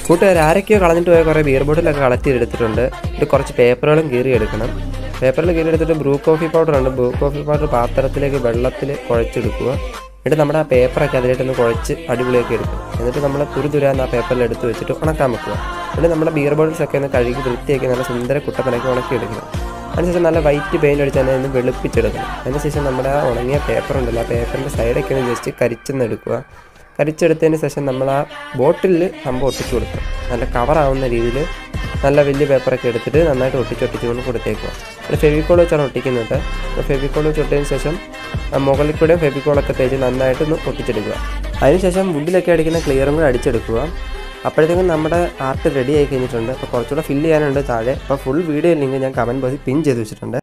കൂട്ടുകാർ ആരൊക്കെയോ കളഞ്ഞിട്ട് പോയ കുറേ ബിയർ ബോട്ടിലൊക്കെ കളക്ട് ചെയ്തെടുത്തിട്ടുണ്ട് ഇത് കുറച്ച് പേപ്പറുകളും കീറി എടുക്കണം പേപ്പറിൽ കീറി എടുത്തിട്ട് ബ്രൂ കോഫി പൗഡർ ഉണ്ട് ബ്രൂ കോഫി പൗഡർ പാത്രത്തിലേക്ക് വെള്ളത്തിൽ കുഴച്ചെടുക്കുക എന്നിട്ട് നമ്മുടെ ആ പേപ്പറൊക്കെ അതിലേട്ടൊന്ന് കുഴച്ച് അടിപൊളിയാക്കി എടുക്കും എന്നിട്ട് നമ്മൾ തുരുതുരാന്ന് ആ പേപ്പറിൽ എടുത്ത് വെച്ചിട്ട് ഉണക്കാൻ വെക്കുക എന്നിട്ട് നമ്മുടെ ബിയർ ബോട്ടിൽസ് ഒക്കെ ഒന്ന് കഴുകി വൃത്തിയാക്കി നല്ല സുന്ദര കുട്ടപ്പനൊക്കെ ഉണക്കി എടുക്കണം അതിനുശേഷം നല്ല വൈറ്റ് പെയിൻ്റ് അടിച്ച് തന്നെ ഒന്ന് വെളുപ്പിച്ചെടുക്കണം അതിനുശേഷം നമ്മുടെ ആ ഉണങ്ങിയ പേപ്പർ ഉണ്ടല്ലോ ആ പേപ്പറിൻ്റെ സൈഡൊക്കെ ഒന്ന് ജസ്റ്റ് കരിച്ചെന്ന് എടുക്കുക കരിച്ചെടുത്തതിന് ശേഷം നമ്മൾ ആ ബോട്ടിലിൽ സംഭവം ഒട്ടിച്ചു കൊടുക്കുക നല്ല കവറാവുന്ന രീതിയിൽ നല്ല വലിയ പേപ്പറൊക്കെ എടുത്തിട്ട് നന്നായിട്ട് ഒട്ടിച്ചൊട്ടിച്ച് കൊണ്ട് കൊടുത്തേക്കുക അത് ഫെവിക്കോൾ വെച്ചാണ് ഒട്ടിക്കുന്നത് അപ്പോൾ ഫെവിക്കോൾ വെച്ച് ഒട്ടിയതിന് ശേഷം ആ മുകളിൽ കൂടെ ഫെവിക്കോളൊക്കെ തേച്ച് നന്നായിട്ടൊന്ന് ഒട്ടിച്ചെടുക്കുക അതിനുശേഷം വുഡിലൊക്കെ അടിക്കുന്ന ക്ലിയറും കൂടെ അടിച്ചെടുക്കുക അപ്പോഴത്തേക്കും നമ്മുടെ ആർട്ട് റെഡി ആയി കഴിഞ്ഞിട്ടുണ്ട് അപ്പോൾ കുറച്ചുകൂടെ ഫില്ല് ചെയ്യാനുണ്ട് താഴെ അപ്പോൾ ഫുൾ വീഡിയോ ലിങ്ക് ഞാൻ കമൻറ്റ് ബോക്സിൽ പിൻ ചെയ്ത് വെച്ചിട്ടുണ്ട്